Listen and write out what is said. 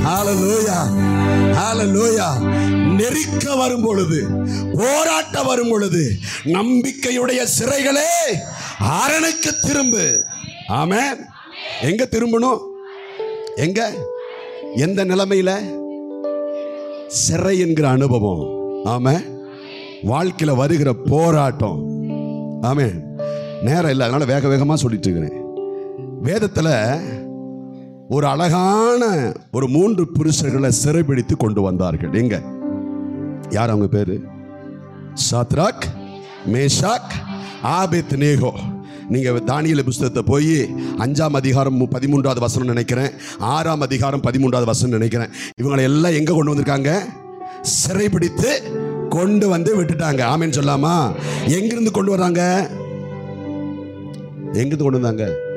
ஹalleluya ஹalleluya நெருக்க வரும் பொழுது போராட்ட வரும் பொழுது நம்பிக்கையுடைய சிறைகளே அரணுக்கு திரும்பு ஆமென் எங்க திரும்பணும் எங்க எந்த நிலைமையில சிறை என்கிற அனுபவம் ஆமா வாழ்க்கையில வருகிற போராட்டம் ஆமே நேரம் இல்லை அதனால வேக வேகமா சொல்லிட்டு இருக்கிறேன் வேதத்துல ஒரு அழகான ஒரு மூன்று புருஷர்களை சிறைபிடித்து கொண்டு வந்தார்கள் எங்க யார் அவங்க பேரு சாத்ராக் மேஷாக் ஆபேத் நேகோ நீங்க தானியல புஸ்தகத்தை போய் அஞ்சாம் அதிகாரம் மு- பதிமூன்றாவது வசனம் நினைக்கிறேன் ஆறாம் அதிகாரம் பதிமூன்றாவது வசனம் நினைக்கிறேன் இவங்களை எல்லாம் எங்க கொண்டு வந்திருக்காங்க சிறைபிடித்து கொண்டு வந்து விட்டுட்டாங்க ஆமேன்னு சொல்லாமா எங்கிருந்து கொண்டு வராங்க எங்கிருந்து கொண்டு வந்தாங்க